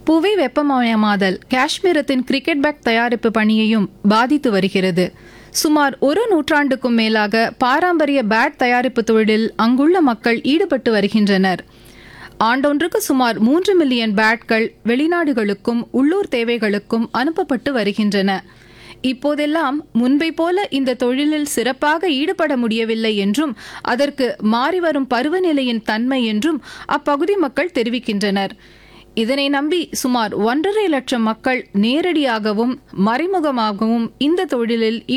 புவி வெப்பமயமாதல் காஷ்மீரத்தின் cricket bat தயாரிப்பு பணியையும் பாதித்து வருகிறது சுமார் ஒரு நூற்றாண்டுக்கும் மேலாக பாரம்பரிய பேட் தயாரிப்பு தொழிலில் அங்குள்ள மக்கள் ஈடுபட்டு வருகின்றனர் ஆண்டொன்றுக்கு சுமார் மூன்று மில்லியன் பேட்கள் வெளிநாடுகளுக்கும் உள்ளூர் தேவைகளுக்கும் அனுப்பப்பட்டு வருகின்றன இப்போதெல்லாம் முன்பை போல இந்த தொழிலில் சிறப்பாக ஈடுபட முடியவில்லை என்றும் அதற்கு மாறிவரும் பருவநிலையின் தன்மை என்றும் அப்பகுதி மக்கள் தெரிவிக்கின்றனர் இதனை நம்பி சுமார் ஒன்றரை லட்சம் மக்கள் நேரடியாகவும் மறைமுகமாகவும் இந்த தொழிலில்